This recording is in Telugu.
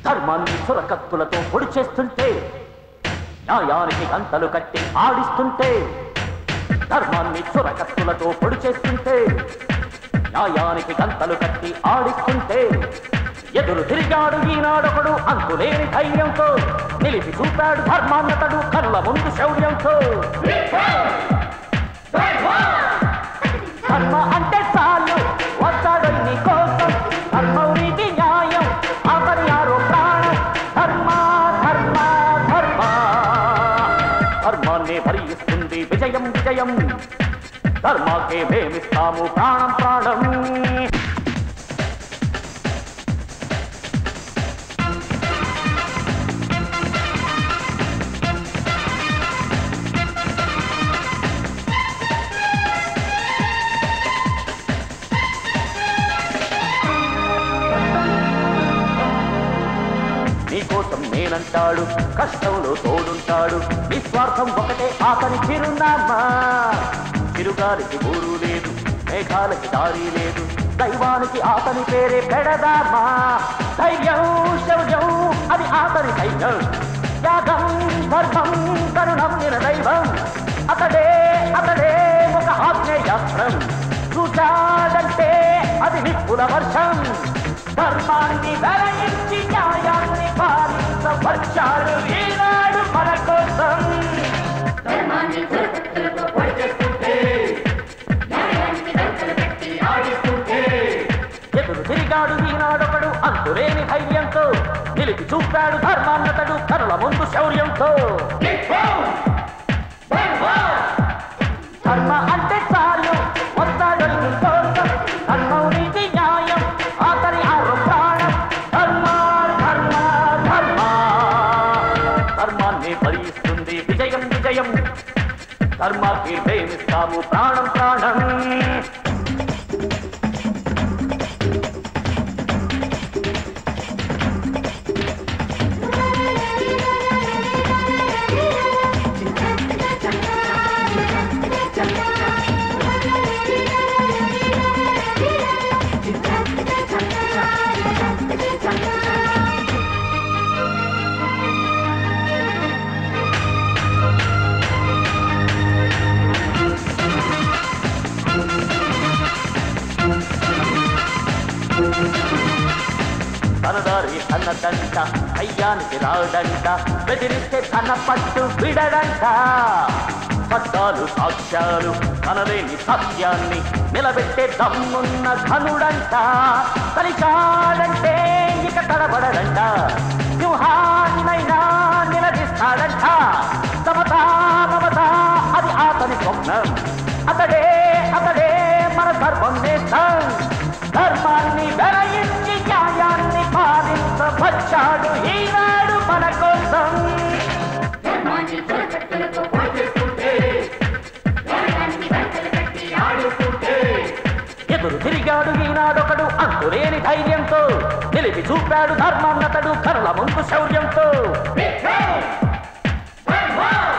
ధర్మాన్ని చురకత్తులతో పొడి చేస్తుంటే న్యాయానికి గంటలు కట్టి ఆడిస్తుంటే ధర్మాన్ని చురకత్తులతో పొడి చేస్తుంటే న్యాయానికి గంటలు కట్టి ఆడిస్తుంటే ఎదురు తిరిగాడు ఈనాడొకడు అంతులేని ధైర్యంతో నిలిపి చూపాడు ధర్మాన్నతడు కళ్ళ ముందు శౌర్యంతో ధర్మ అంటే చాలు వస్తాడు నీ కోసం ధర్మం నీతి న్యాయం ఆపరి ఆరో ప్రాణం ధర్మ ధర్మ ధర్మ ధర్మాన్ని భరిస్తుంది విజయం విజయం ధర్మాకే మేమిస్తాము ప్రాణం ప్రాణం నీకోసం నేనంటాడు కష్టంలో తోడుంటాడు నిస్వార్థం ఒకటే అతని చిరునామా చిరుగాలికి ఊరు లేదు మేఘాలకి దారి లేదు దైవానికి అతని పేరే పెడదామా ధైర్యం శౌర్యం అది అతని ధైర్యం త్యాగం ధర్మం కరుణం నిన దైవం అతడే అతడే ఒక ఆగ్నేయాస్త్రం చూచాడంటే అది నిప్పుల వర్షం ధర్మాన్ని వెలయించి న్యాయాన్ని పాలించవచ్చాడు ఈనాడు మన కోసం ధర్మాన్ని దురకత్తులతో పొడి చేస్తుంటే న్యాయానికి దంతలు కట్టి ఆడిస్తుంటే ఎదురు తిరిగాడు ఈనాడొకడు అంతులేని ధైర్యంతో నిలిపి చూపాడు ధర్మాన్నతడు కనుల ముందు శౌర్యంతో ధర్మ అంటే చాలు వస్తాడు నీ కోసం ధర్మం నీతి న్యాయం ఆఖరి ఆరు ప్రాణం ధర్మ ధర్మ ధర్మ ధర్మాన్ని భరిస్తుంది విజయం విజయం ధర్మాకి ప్రేమిస్తాము ప్రాణం ప్రాణం తనదారి అన్నదంట అయ్యానికి రాడంట బెదిరిస్తే తన పట్టు విడడంట పట్టాలు సాక్ష్యాలు కనలేని సత్యాన్ని నిలబెట్టే దమ్మున్న ఘనుడంట కలిశాడంటే ఇక తడబడడంట సింహాన్నైనా నిలదీస్తాడంట సమతా మమత అది అతని స్వప్నం అతడే అతడే మన ధర్మం నేస్తాం ధర్మాన్ని వెలయించి న్యాయాన్ని పాలించవచ్చాడు ఈనాడు మన కోసం ధర్మాన్ని దురకత్తులతో పొడి చేస్తుంటే న్యాయానికి దంతలు కట్టి ఆడిస్తుంటే ఎదురు తిరిగాడు ఈనాడొకడు అంతులేని ధైర్యంతో నిలిపి చూపాడు ధర్మాన్నతడు కరుల ముందు శౌర్యంతో విక్రమ్! ధర్మం!